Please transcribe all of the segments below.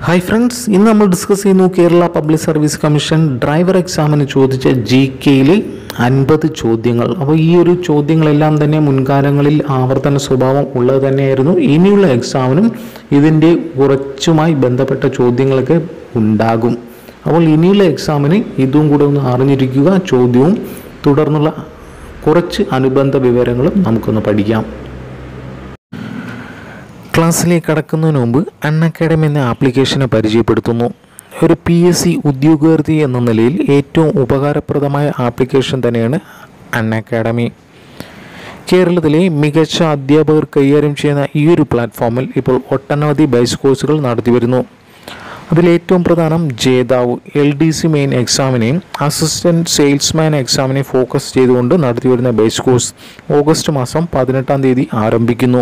hi friends ഇന്ന് നമ്മൾ discuss ചെയ്യുന്നു Kerala public service commission driver എക്സാമിന് ചോദിച്ച ജി കെയിൽ അൻപത് ചോദ്യങ്ങൾ അപ്പോൾ ഈ ഒരു ചോദ്യങ്ങളെല്ലാം തന്നെ മുൻകാലങ്ങളിൽ ആവർത്തന സ്വഭാവം ഉള്ളത് തന്നെയായിരുന്നു ഇനിയുള്ള എക്സാമിനും ഇതിൻ്റെ കുറച്ചുമായി ബന്ധപ്പെട്ട ചോദ്യങ്ങളൊക്കെ ഉണ്ടാകും അപ്പോൾ ഇനിയുള്ള എക്സാമിന് ഇതും കൂടെ ഒന്ന് അറിഞ്ഞിരിക്കുക ചോദ്യവും തുടർന്നുള്ള കുറച്ച് അനുബന്ധ വിവരങ്ങളും നമുക്കൊന്ന് പഠിക്കാം ക്ലാസ്സിലേക്ക് കടക്കുന്നതിന് മുമ്പ് അൺ അക്കാഡമി എന്ന ആപ്ലിക്കേഷനെ പരിചയപ്പെടുത്തുന്നു ഒരു പി എസ് സി ഉദ്യോഗാർത്ഥി എന്ന നിലയിൽ ഏറ്റവും ഉപകാരപ്രദമായ ആപ്ലിക്കേഷൻ തന്നെയാണ് അൺ അക്കാഡമി കേരളത്തിലെ മികച്ച അധ്യാപകർ കൈകാര്യം ചെയ്യുന്ന ഈ ഒരു പ്ലാറ്റ്ഫോമിൽ ഇപ്പോൾ ഒട്ടനവധി ബൈസ് കോഴ്സുകൾ നടത്തിവരുന്നു അതിൽ ഏറ്റവും പ്രധാനം ജേതാവ് എൽ ഡി സി മെയിൻ എക്സാമിനെയും അസിസ്റ്റൻറ്റ് സെയിൽസ്മാൻ എക്സാമിനെയും ഫോക്കസ് ചെയ്തുകൊണ്ട് നടത്തിവരുന്ന ബേസ് കോഴ്സ് ഓഗസ്റ്റ് മാസം പതിനെട്ടാം തീയതി ആരംഭിക്കുന്നു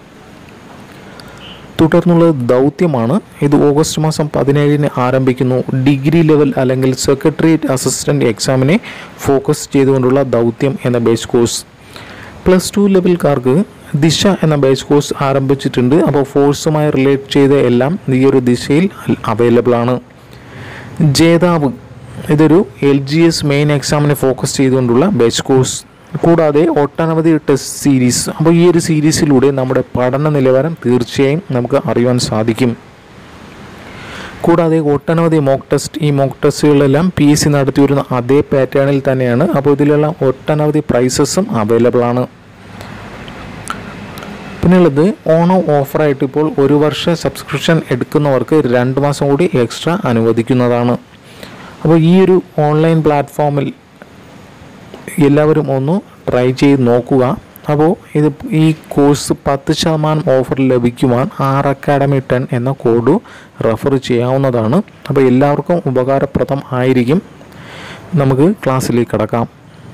തുടർന്നുള്ള ദൗത്യമാണ് ഇത് ഓഗസ്റ്റ് മാസം പതിനേഴിന് ആരംഭിക്കുന്നു ഡിഗ്രി ലെവൽ അല്ലെങ്കിൽ സെക്രട്ടേറിയറ്റ് അസിസ്റ്റൻ്റ് എക്സാമിനെ ഫോക്കസ് ചെയ്തുകൊണ്ടുള്ള ദൗത്യം എന്ന ബേസ് കോഴ്സ് പ്ലസ് ടു ലെവൽക്കാർക്ക് ദിശ എന്ന ബേസ് കോഴ്സ് ആരംഭിച്ചിട്ടുണ്ട് അപ്പോൾ ഫോഴ്സുമായി റിലേറ്റ് ചെയ്ത എല്ലാം ഈ ഒരു ദിശയിൽ അവൈലബിൾ ആണ് ജേതാവ് ഇതൊരു എൽ ജി എസ് മെയിൻ എക്സാമിനെ ഫോക്കസ് ചെയ്തുകൊണ്ടുള്ള ബേസ് കോഴ്സ് കൂടാതെ ഒട്ടനവധി ടെസ്റ്റ് സീരീസ് അപ്പോൾ ഈ ഒരു സീരീസിലൂടെ നമ്മുടെ പഠന നിലവാരം തീർച്ചയായും നമുക്ക് അറിയുവാൻ സാധിക്കും കൂടാതെ ഒട്ടനവധി മോക്ക് ടെസ്റ്റ് ഈ മോക്ക് ടെസ്റ്റുകളെല്ലാം പി എസ് സി നടത്തി വരുന്ന അതേ പാറ്റേണിൽ തന്നെയാണ് അപ്പോൾ ഇതിലുള്ള ഒട്ടനവധി പ്രൈസസും അവൈലബിൾ ആണ് പിന്നെയുള്ളത് ഓണം ഓഫറായിട്ട് ഇപ്പോൾ ഒരു വർഷ സബ്സ്ക്രിപ്ഷൻ എടുക്കുന്നവർക്ക് രണ്ട് മാസം കൂടി എക്സ്ട്രാ അനുവദിക്കുന്നതാണ് അപ്പോൾ ഈ ഒരു ഓൺലൈൻ പ്ലാറ്റ്ഫോമിൽ എല്ലാവരും ഒന്ന് ട്രൈ ചെയ്ത് നോക്കുക അപ്പോൾ ഇത് ഈ കോഴ്സ് പത്ത് ശതമാനം ഓഫർ ലഭിക്കുവാൻ ആർ അക്കാഡമി ടെൻ എന്ന കോഡ് റെഫർ ചെയ്യാവുന്നതാണ് അപ്പോൾ എല്ലാവർക്കും ഉപകാരപ്രദം ആയിരിക്കും നമുക്ക് ക്ലാസ്സിലേക്ക് കടക്കാം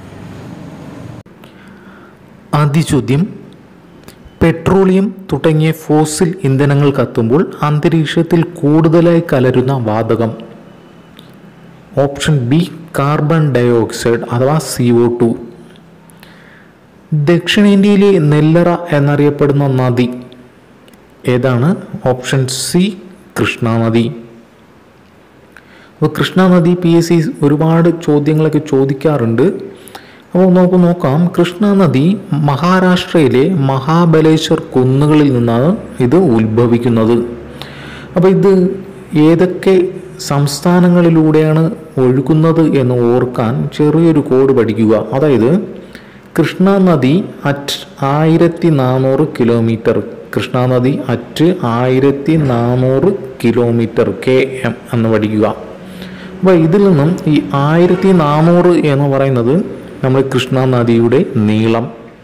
ആദ്യ ചോദ്യം പെട്രോളിയം തുടങ്ങിയ ഫോസിൽ ഇന്ധനങ്ങൾ കത്തുമ്പോൾ അന്തരീക്ഷത്തിൽ കൂടുതലായി കലരുന്ന വാതകം ഓപ്ഷൻ ബി കാർബൺ ഡയോക്സൈഡ് അഥവാ സി ഒ ടു ദക്ഷിണേന്ത്യയിലെ നെല്ലറ എന്നറിയപ്പെടുന്ന നദി ഏതാണ് ഓപ്ഷൻ സി കൃഷ്ണ നദി അപ്പോൾ കൃഷ്ണ നദി പി എസ് സി ഒരുപാട് ചോദ്യങ്ങളൊക്കെ ചോദിക്കാറുണ്ട് അപ്പോൾ നമുക്ക് നോക്കാം കൃഷ്ണ നദി മഹാരാഷ്ട്രയിലെ മഹാബലേശ്വർ കുന്നുകളിൽ നിന്നാണ് ഇത് ഉത്ഭവിക്കുന്നത് അപ്പോൾ ഇത് ഏതൊക്കെ സംസ്ഥാനങ്ങളിലൂടെയാണ് ഒഴുകുന്നത് എന്ന് ഓർക്കാൻ ചെറിയൊരു കോഡ് പഠിക്കുക അതായത് കൃഷ്ണ നദി അറ്റ് ആയിരത്തി നാനൂറ് കിലോമീറ്റർ കൃഷ്ണ നദി അറ്റ് ആയിരത്തി നാനൂറ് കിലോമീറ്റർ കെ എം എന്ന് പഠിക്കുക അപ്പോൾ ഇതിൽ നിന്നും ഈ ആയിരത്തി നാനൂറ് എന്ന് പറയുന്നത് നമ്മുടെ കൃഷ്ണ നദിയുടെ നീളം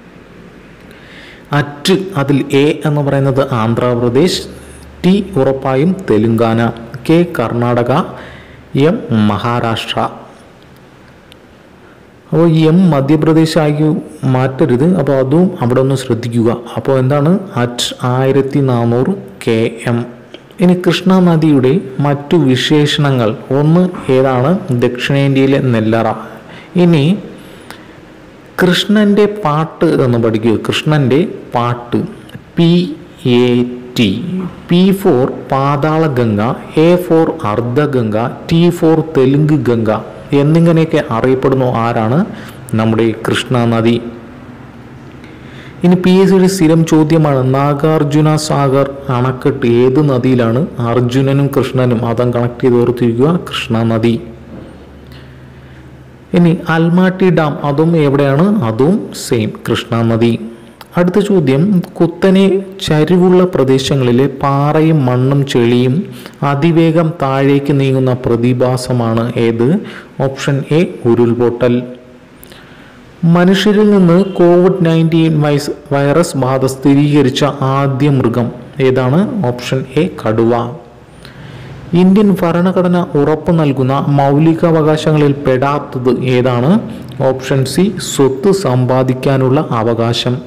അറ്റ് അതിൽ എ എന്ന് പറയുന്നത് ആന്ധ്രാപ്രദേശ് ടി ഉറപ്പായും തെലുങ്കാന കെ കർണാടക എം മഹാരാഷ്ട്ര അപ്പോൾ എം മധ്യപ്രദേശ് ആക്കി മാറ്റരുത് അപ്പോൾ അതും അവിടെ ഒന്ന് ശ്രദ്ധിക്കുക അപ്പോൾ എന്താണ് അറ്റ് ആയിരത്തി നാനൂറ് കെ എം ഇനി കൃഷ്ണ നദിയുടെ മറ്റു വിശേഷണങ്ങൾ ഒന്ന് ഏതാണ് ദക്ഷിണേന്ത്യയിലെ നെല്ലറ ഇനി കൃഷ്ണൻ്റെ പാട്ട് എന്ന് പഠിക്കുക കൃഷ്ണൻ്റെ പാട്ട് P A T P for Patala Ganga A for Ardhaganga T for Telugu Ganga എന്നിങ്ങനെയൊക്കെ അറിയപ്പെടുന്നു ആരാണ് നമ്മുടെ കൃഷ്ണ നദി ഇനി പി എസ് സിയുടെ സ്ഥിരം ചോദ്യമാണ് നാഗാർജുന സാഗർ അണക്കെട്ട് ഏത് നദിയിലാണ് അർജുനനും കൃഷ്ണനും അതം കണക്ട് ചെയ്ത് ഓർത്തിരിക്കുക കൃഷ്ണ നദി ഇനി അൽമാട്ടി ഡാം അതും എവിടെയാണ് അതും സെയിം കൃഷ്ണ നദി അടുത്ത ചോദ്യം കുത്തനെ ചരിവുള്ള പ്രദേശങ്ങളിലെ പാറയും മണ്ണും ചെളിയും അതിവേഗം താഴേക്ക് നീങ്ങുന്ന പ്രതിഭാസമാണ് ഏത് ഓപ്ഷൻ എ ഉരുൾപൊട്ടൽ മനുഷ്യരിൽ നിന്ന് കോവിഡ് നയൻറ്റീൻ വൈസ് വൈറസ് ബാധ സ്ഥിരീകരിച്ച ആദ്യ മൃഗം ഏതാണ് ഓപ്ഷൻ എ കടുവ ഇന്ത്യൻ ഭരണഘടന ഉറപ്പു നൽകുന്ന മൗലികാവകാശങ്ങളിൽ പെടാത്തത് ഏതാണ് ഓപ്ഷൻ സി സ്വത്ത് സമ്പാദിക്കാനുള്ള അവകാശം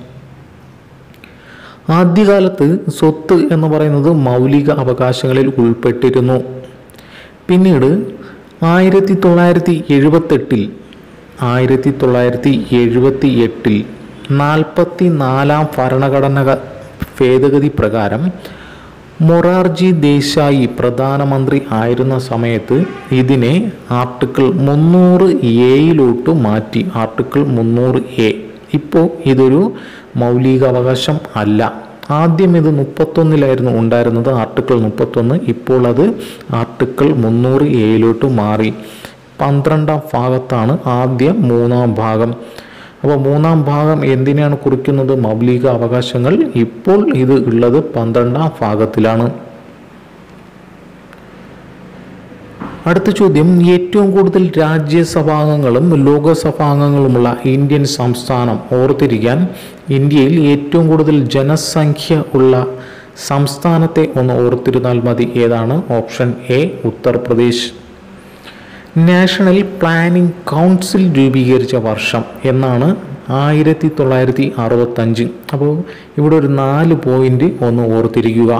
ആദ്യകാലത്ത് സ്വത്ത് എന്ന് പറയുന്നത് മൗലിക അവകാശങ്ങളിൽ ഉൾപ്പെട്ടിരുന്നു പിന്നീട് ആയിരത്തി തൊള്ളായിരത്തി എഴുപത്തെട്ടിൽ ആയിരത്തി തൊള്ളായിരത്തി എഴുപത്തി എട്ടിൽ നാൽപ്പത്തി നാലാം ഭരണഘടന ഭേദഗതി പ്രകാരം മൊറാർജി ദേശായി പ്രധാനമന്ത്രി ആയിരുന്ന സമയത്ത് ഇതിനെ ആർട്ടിക്കിൾ മുന്നൂറ് എയിലോട്ട് മാറ്റി ആർട്ടിക്കിൾ മുന്നൂറ് എ ഇപ്പോൾ ഇതൊരു മൗലികാവകാശം അല്ല ആദ്യം ഇത് മുപ്പത്തൊന്നിലായിരുന്നു ഉണ്ടായിരുന്നത് ആർട്ടിക്കിൾ മുപ്പത്തൊന്ന് ഇപ്പോൾ അത് ആർട്ടിക്കിൾ മുന്നൂറ് എയിലോട്ട് മാറി പന്ത്രണ്ടാം ഭാഗത്താണ് ആദ്യം മൂന്നാം ഭാഗം അപ്പോൾ മൂന്നാം ഭാഗം എന്തിനാണ് കുറിക്കുന്നത് മൗലിക അവകാശങ്ങൾ ഇപ്പോൾ ഇത് ഉള്ളത് പന്ത്രണ്ടാം ഭാഗത്തിലാണ് അടുത്ത ചോദ്യം ഏറ്റവും കൂടുതൽ രാജ്യസഭാംഗങ്ങളും ലോകസഭാംഗങ്ങളുമുള്ള ഇന്ത്യൻ സംസ്ഥാനം ഓർത്തിരിക്കാൻ ഇന്ത്യയിൽ ഏറ്റവും കൂടുതൽ ജനസംഖ്യ ഉള്ള സംസ്ഥാനത്തെ ഒന്ന് ഓർത്തിരുന്നാൽ മതി ഏതാണ് option A Uttar Pradesh national planning council രൂപീകരിച്ച വർഷം എന്നാണ് ആയിരത്തി തൊള്ളായിരത്തി അറുപത്തഞ്ച് അപ്പോൾ ഇവിടെ ഒരു നാല് പോയിന്റ് ഒന്ന് ഓർത്തിരിക്കുക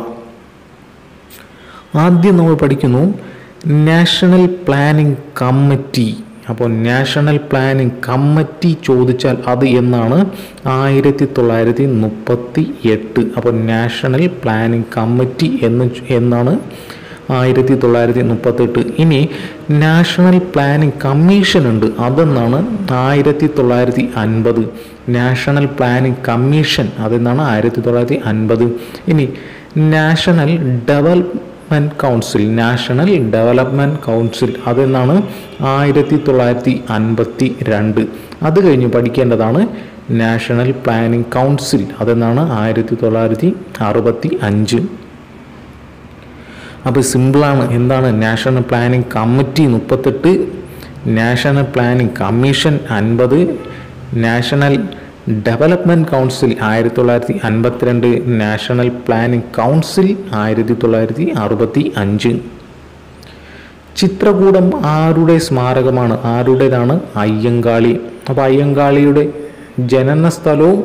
ആദ്യം നമ്മൾ പഠിക്കുന്നു നാഷണൽ പ്ലാനിംഗ് കമ്മിറ്റി അപ്പോൾ നാഷണൽ പ്ലാനിംഗ് കമ്മിറ്റി ചോദിച്ചാൽ അത് എന്നാണ് ആയിരത്തി തൊള്ളായിരത്തി മുപ്പത്തി എട്ട് അപ്പോൾ നാഷണൽ പ്ലാനിംഗ് കമ്മിറ്റി എന്ന് എന്നാണ് ആയിരത്തി തൊള്ളായിരത്തി മുപ്പത്തെട്ട് ഇനി നാഷണൽ പ്ലാനിംഗ് കമ്മീഷൻ ഉണ്ട് അതെന്നാണ് ആയിരത്തി തൊള്ളായിരത്തി അൻപത് നാഷണൽ പ്ലാനിംഗ് കമ്മീഷൻ അതെന്നാണ് ആയിരത്തി തൊള്ളായിരത്തി അൻപത് ഇനി national development council national development council അതെന്നാണ് ആയിരത്തി തൊള്ളായിരത്തി അൻപത്തി രണ്ട് അത് കഴിഞ്ഞ് പഠിക്കേണ്ടതാണ് നാഷണൽ പ്ലാനിംഗ് കൗൺസിൽ അതെന്നാണ് ആയിരത്തി തൊള്ളായിരത്തി അറുപത്തി അഞ്ച് അപ്പോൾ സിമ്പിളാണ് എന്താണ് നാഷണൽ പ്ലാനിംഗ് കമ്മിറ്റി മുപ്പത്തെട്ട് നാഷണൽ പ്ലാനിംഗ് കമ്മീഷൻ അൻപത് നാഷണൽ ഡെവലപ്മെൻറ്റ് കൗൺസിൽ ആയിരത്തി തൊള്ളായിരത്തി അൻപത്തിരണ്ട് നാഷണൽ പ്ലാനിംഗ് കൗൺസിൽ ആയിരത്തി തൊള്ളായിരത്തി അറുപത്തി അഞ്ച് ചിത്രകൂടം ആരുടെ സ്മാരകമാണ് ആരുടേതാണ് അയ്യങ്കാളി അപ്പോൾ അയ്യങ്കാളിയുടെ ജനന സ്ഥലവും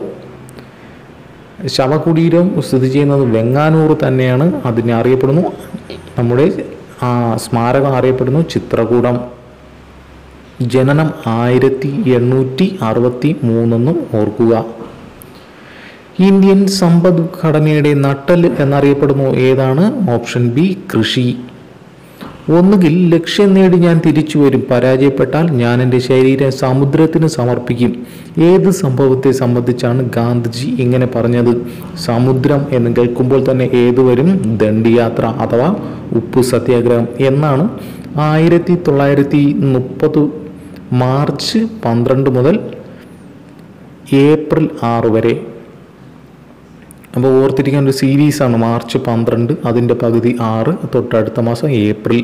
ശവകുടീരം സ്ഥിതി ചെയ്യുന്നത് വെങ്ങാനൂർ തന്നെയാണ് അതിനെ അറിയപ്പെടുന്നു നമ്മുടെ ആ സ്മാരകം അറിയപ്പെടുന്നു ചിത്രകൂടം ജനനം ആയിരത്തി എണ്ണൂറ്റി അറുപത്തി മൂന്നെന്നും ഓർക്കുക ഇന്ത്യൻ സമ്പദ്ഘടനയുടെ നട്ടൽ എന്നറിയപ്പെടുന്നു ഏതാണ് ഓപ്ഷൻ ബി കൃഷി ഒന്നുകിൽ ലക്ഷ്യം നേടി ഞാൻ തിരിച്ചു വരും പരാജയപ്പെട്ടാൽ ഞാൻ എൻ്റെ ശരീരം സമുദ്രത്തിന് സമർപ്പിക്കും ഏത് സംഭവത്തെ സംബന്ധിച്ചാണ് ഗാന്ധിജി ഇങ്ങനെ പറഞ്ഞത് സമുദ്രം എന്ന് കേൾക്കുമ്പോൾ തന്നെ ഏത് വരും ദണ്ഡിയാത്ര അഥവാ ഉപ്പു സത്യാഗ്രഹം എന്നാണ് ആയിരത്തി തൊള്ളായിരത്തി മുപ്പത് മാർച്ച് പന്ത്രണ്ട് മുതൽ ഏപ്രിൽ ആറ് വരെ അപ്പോൾ ഓർത്തിരിക്കാൻ ഒരു സീരീസാണ് മാർച്ച് പന്ത്രണ്ട് അതിൻ്റെ പകുതി ആറ് തൊട്ടടുത്ത മാസം ഏപ്രിൽ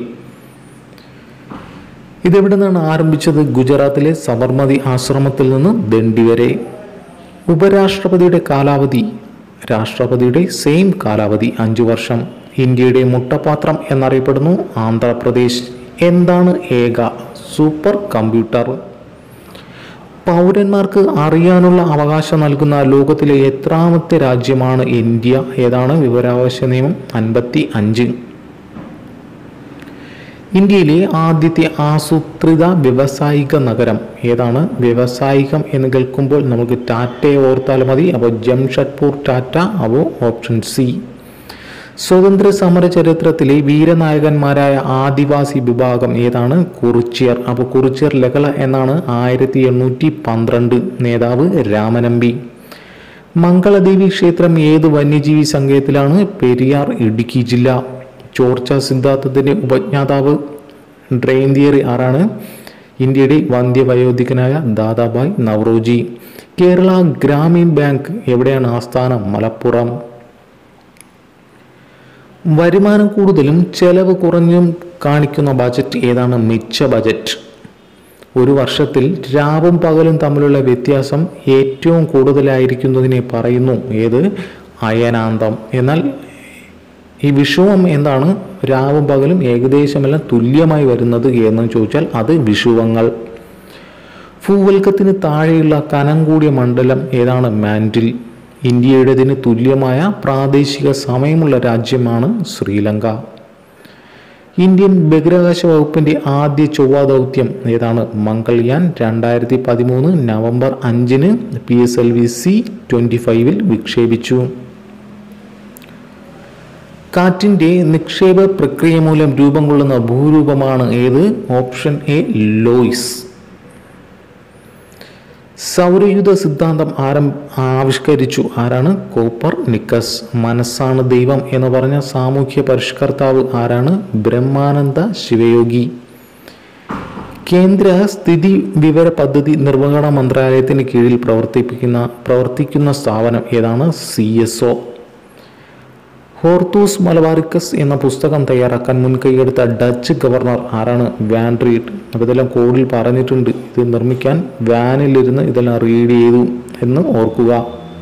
ഇതെവിടെ നിന്നാണ് ആരംഭിച്ചത് ഗുജറാത്തിലെ സബർമതി ആശ്രമത്തിൽ നിന്ന് ദണ്ഡി വരെ ഉപരാഷ്ട്രപതിയുടെ കാലാവധി രാഷ്ട്രപതിയുടെ സെയിം കാലാവധി അഞ്ചു വർഷം ഇന്ത്യയുടെ മുട്ടപാത്രം എന്നറിയപ്പെടുന്നു ആന്ധ്രാപ്രദേശ് എന്താണ് ഏക സൂപ്പർ കമ്പ്യൂട്ടർ പൗരന്മാർക്ക് അറിയാനുള്ള അവകാശം നൽകുന്ന ലോകത്തിലെ എത്രാമത്തെ രാജ്യമാണ് ഇന്ത്യ ഏതാണ് വിവരാവകാശ നിയമം അൻപത്തി അഞ്ച് ഇന്ത്യയിലെ ആദ്യത്തെ ആസൂത്രിത വ്യവസായിക നഗരം ഏതാണ് വ്യവസായികം എന്ന് കേൾക്കുമ്പോൾ നമുക്ക് ടാറ്റയെ ഓർത്താൽ മതി അപ്പോൾ ജംഷഡ്പൂർ ടാറ്റ അപ്പോൾ ഓപ്ഷൻ സി സ്വതന്ത്ര സമര ചരിത്രത്തിലെ വീരനായകന്മാരായ ആദിവാസി വിഭാഗം ഏതാണ് കുറിച്യർ അപ്പോൾ കുറിച്യർ ലഹള എന്നാണ് ആയിരത്തി എണ്ണൂറ്റി പന്ത്രണ്ട് നേതാവ് രാമനമ്പി മംഗളദേവി ക്ഷേത്രം ഏത് വന്യജീവി സങ്കേതത്തിലാണ് പെരിയാർ ഇടുക്കി ജില്ല ചോർച്ച സിദ്ധാന്തത്തിന്റെ ഉപജ്ഞാതാവ് ഡ്രെയിൻ തിയറി ആരാണ് ഇന്ത്യയുടെ വന്ധ്യവയോധികനായ ദാദാബായ് നവറോജി കേരള ഗ്രാമീൺ ബാങ്ക് എവിടെയാണ് ആസ്ഥാനം മലപ്പുറം വരുമാനം കൂടുതലും ചെലവ് കുറഞ്ഞും കാണിക്കുന്ന ബജറ്റ് ഏതാണ് മിച്ച ബജറ്റ് ഒരു വർഷത്തിൽ രാവും പകലും തമ്മിലുള്ള വ്യത്യാസം ഏറ്റവും കൂടുതലായിരിക്കുന്നതിനെ പറയുന്നു ഏത് അയനാന്തം എന്നാൽ ഈ വിഷുവം എന്താണ് രാവും പകലും ഏകദേശമെല്ലാം തുല്യമായി വരുന്നത് എന്ന് ചോദിച്ചാൽ അത് വിഷുവങ്ങൾ ഭൂവൽക്കത്തിന് താഴെയുള്ള കനം കൂടിയ മണ്ഡലം ഏതാണ് മാൻഡിൽ ഇന്ത്യയുടേതിന് തുല്യമായ പ്രാദേശിക സമയമുള്ള രാജ്യമാണ് ശ്രീലങ്ക ഇന്ത്യൻ ബഹിരാകാശ വകുപ്പിന്റെ ആദ്യ ചൊവ്വ ദൗത്യം ഏതാണ് മംഗൾയാൻ രണ്ടായിരത്തി പതിമൂന്ന് നവംബർ അഞ്ചിന് P S L V C twenty ഫൈവിൽ വിക്ഷേപിച്ചു കാറ്റിൻ്റെ നിക്ഷേപ പ്രക്രിയ മൂലം രൂപം കൊള്ളുന്ന ഭൂരൂപമാണ് ഏത് ഓപ്ഷൻ എ ലോയ്സ് സൗരയുധ സിദ്ധാന്തം ആരം ആവിഷ്കരിച്ചു ആരാണ് കോപ്പർ നിക്കസ് മനസ്സാണ് ദൈവം എന്ന് പറഞ്ഞ സാമൂഹ്യ പരിഷ്കർത്താവ് ആരാണ് ബ്രഹ്മാനന്ദ ശിവയോഗി കേന്ദ്ര സ്ഥിതി വിവര പദ്ധതി നിർവഹണ മന്ത്രാലയത്തിന് കീഴിൽ പ്രവർത്തിപ്പിക്കുന്ന പ്രവർത്തിക്കുന്ന സ്ഥാപനം ഏതാണ് C S O Hortus Malabaricus എന്ന പുസ്തകം തയ്യാറാക്കാൻ മുൻകൈയെടുത്ത ഡച്ച് ഗവർണർ ആരാണ് വാൻ റീഡ് അപ്പോൾ ഇതെല്ലാം കോഡിൽ പറഞ്ഞിട്ടുണ്ട് ഇത് നിർമ്മിക്കാൻ വാനിലിരുന്ന് ഇതെല്ലാം റീഡ് ചെയ്തു എന്ന് ഓർക്കുക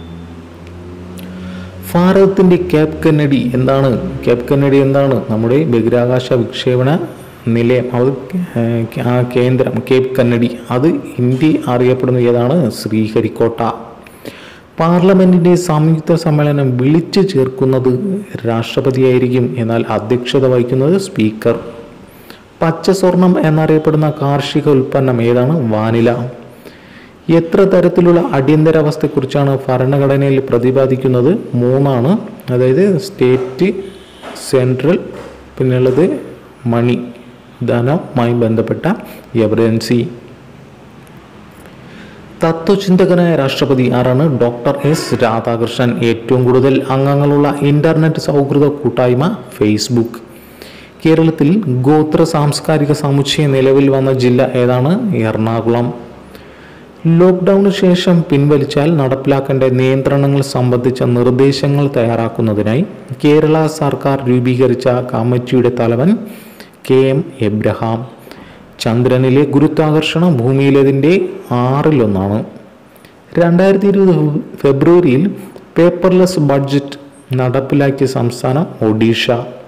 ഭാരതത്തിൻ്റെ ക്യാപ് കന്നഡി എന്താണ് ക്യാപ് കന്നഡി എന്താണ് നമ്മുടെ ബഹിരാകാശ വിക്ഷേപണ നിലയം അത് ഏഹ്, ആ കേന്ദ്രം കേപ്പ് കന്നഡി അത് ഇന്ത്യ അറിയപ്പെടുന്ന ഏതാണ് ശ്രീഹരിക്കോട്ട പാർലമെന്റിന്റെ സംയുക്ത സമ്മേളനം വിളിച്ചു ചേർക്കുന്നത് രാഷ്ട്രപതിയായിരിക്കും എന്നാൽ അധ്യക്ഷത വഹിക്കുന്നത് സ്പീക്കർ പച്ച സ്വർണം എന്നറിയപ്പെടുന്ന കാർഷിക ഉൽപ്പന്നം ഏതാണ് വാനില എത്ര തരത്തിലുള്ള അടിയന്തരാവസ്ഥയെക്കുറിച്ചാണ് ഭരണഘടനയിൽ പ്രതിപാദിക്കുന്നത് മൂന്നാണ് അതായത് സ്റ്റേറ്റ് സെൻട്രൽ പിന്നുള്ളത് മണി ധനവുമായി ബന്ധപ്പെട്ട എമർജൻസി തത്വചിന്തകനായ രാഷ്ട്രപതി ആരാണ് ഡോക്ടർ എസ് രാധാകൃഷ്ണൻ ഏറ്റവും കൂടുതൽ അംഗങ്ങളുള്ള ഇന്റർനെറ്റ് സൗഹൃദ കൂട്ടായ്മ ഫേസ്ബുക്ക് കേരളത്തിൽ ഗോത്ര സാംസ്കാരിക സമുച്ചയം നിലവിൽ വന്ന ജില്ല ഏതാണ് എറണാകുളം ലോക്ക്ഡൌണിന് ശേഷം പിൻവലിച്ചാൽ നടപ്പിലാക്കേണ്ട നിയന്ത്രണങ്ങൾ സംബന്ധിച്ച നിർദ്ദേശങ്ങൾ തയ്യാറാക്കുന്നതിനായി കേരള സർക്കാർ രൂപീകരിച്ച കമ്മിറ്റിയുടെ തലവൻ കെ എം എബ്രഹാം ചന്ദ്രനിലെ ഗുരുത്വാകർഷണം ഭൂമിയിലേതിൻ്റെ ആറിലൊന്നാണ് രണ്ടായിരത്തി ഇരുപത് ഫെബ്രുവരിയിൽ പേപ്പർലെസ് ബഡ്ജറ്റ് നടപ്പിലാക്കിയ സംസ്ഥാനം ഒഡീഷ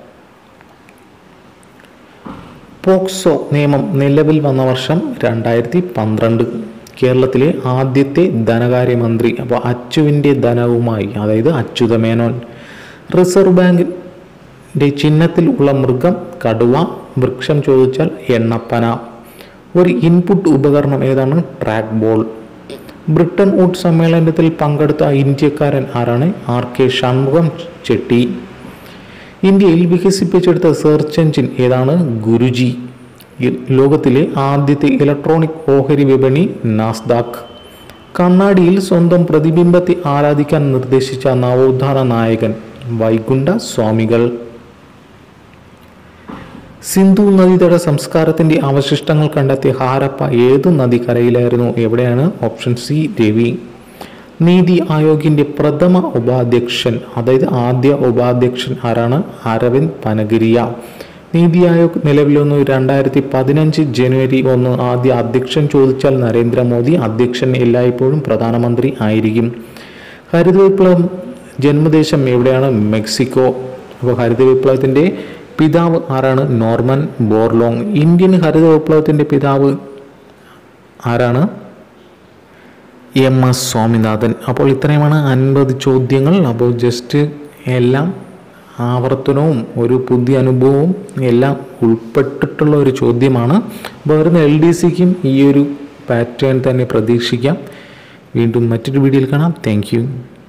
പോക്സോ നിയമം നിലവിൽ വന്ന വർഷം രണ്ടായിരത്തി പന്ത്രണ്ട് കേരളത്തിലെ ആദ്യത്തെ ധനകാര്യമന്ത്രി അപ്പോൾ അച്ചുവിൻ്റെ ധനവുമായി അതായത് അച്യുതമേനോൻ റിസർവ് ബാങ്കിൻ്റെ ചിഹ്നത്തിൽ ഉള്ള മൃഗം കടുവ വൃക്ഷം ചോദിച്ചാൽ എണ്ണപ്പന ഒരു ഇൻപുട്ട് ഉപകരണം ഏതാണ് ട്രാക്ക് ബോൾ ബ്രിട്ടൻ വുഡ് സമ്മേളനത്തിൽ പങ്കെടുത്ത ഇന്ത്യക്കാരൻ ആരാണ് ആർ കെ ഷൺമുഖം ചെട്ടി ഇന്ത്യയിൽ വികസിപ്പിച്ചെടുത്ത സെർച്ച് എഞ്ചിൻ ഏതാണ് ഗുരുജി ഇ- ലോകത്തിലെ ആദ്യത്തെ ഇലക്ട്രോണിക് ഓഹരി വിപണി നാസ്ദാക്ക് കണ്ണാടിയിൽ സ്വന്തം പ്രതിബിംബത്തെ ആരാധിക്കാൻ നിർദ്ദേശിച്ച നവോത്ഥാന നായകൻ വൈകുണ്ഠ സ്വാമികൾ സിന്ധു നദീതട സംസ്കാരത്തിന്റെ അവശിഷ്ടങ്ങൾ കണ്ടെത്തിയ ഹാരപ്പ ഏത് നദിക്കരയിലായിരുന്നു എവിടെയാണ് ഓപ്ഷൻ സി രവി നീതി ആയോഗിന്റെ പ്രഥമ ഉപാധ്യക്ഷൻ അതായത് ആദ്യ ഉപാധ്യക്ഷൻ ആരാണ് അരവിന്ദ് പനഗിരിയ നീതി ആയോഗ് നിലവിൽ വന്നു രണ്ടായിരത്തി പതിനഞ്ച് ജനുവരി ഒന്ന് ആദ്യ അധ്യക്ഷൻ ചോദിച്ചാൽ നരേന്ദ്രമോദി അധ്യക്ഷൻ എല്ലായ്പ്പോഴും പ്രധാനമന്ത്രി ആയിരിക്കും ഹരിത വിപ്ലവം ജന്മദേശം എവിടെയാണ് മെക്സിക്കോ അപ്പോൾ ഹരിത വിപ്ലവത്തിൻ്റെ പിതാവ് ആരാണ് നോർമൻ ബോർലോങ് ഇന്ത്യൻ ഹരിത വിപ്ലവത്തിൻ്റെ പിതാവ് ആരാണ് എം എസ് സ്വാമിനാഥൻ അപ്പോൾ ഇത്രയുമാണ് അൻപത് ചോദ്യങ്ങൾ അപ്പോൾ ജസ്റ്റ് എല്ലാം ആവർത്തനവും ഒരു പുതിയ അനുഭവവും എല്ലാം ഉൾപ്പെട്ടിട്ടുള്ള ഒരു ചോദ്യമാണ് അപ്പോൾ വരുന്ന എൽ ഡി സിക്കും ഈ ഒരു പാറ്റേൺ തന്നെ പ്രതീക്ഷിക്കാം വീണ്ടും മറ്റൊരു വീഡിയോയിൽ കാണാം താങ്ക്